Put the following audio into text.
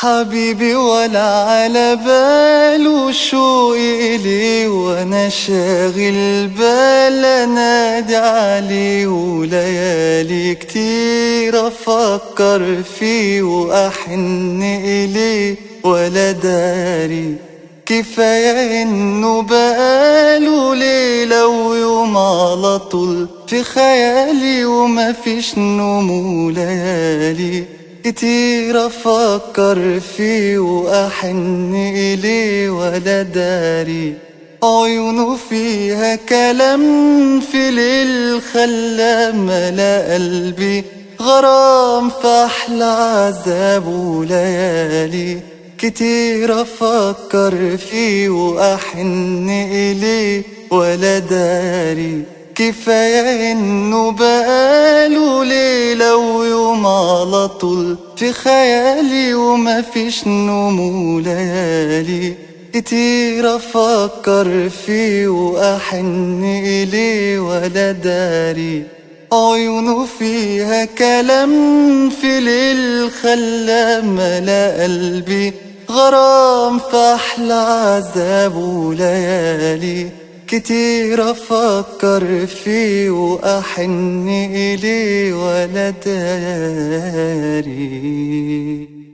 حبيبي ولا على باله شوقي إليه وانا شاغل بال انادي عليه وليالي كتير افكر فيه واحن اليه ولا داري كفاية انه بقاله ليلة ويوم على طول في خيالي ومفيش نوم وليالي كتير افكر فيه واحن اليه ولا داري عيونه فيها كلام في ليل خلى ملا قلبي غرام في احلى عذاب وليالي كتير افكر فيه واحن اليه ولا داري كفاية انه بقاله ليلة ويوم على طول في خيالي ومفيش نوم وليالي كتير افكر فيه واحن اليه ولا داري عيونه فيها كلام في ليل خلى ملا قلبي غرام في احلى عذاب وليالي كتير افكر فيه واحن اليه ولا داري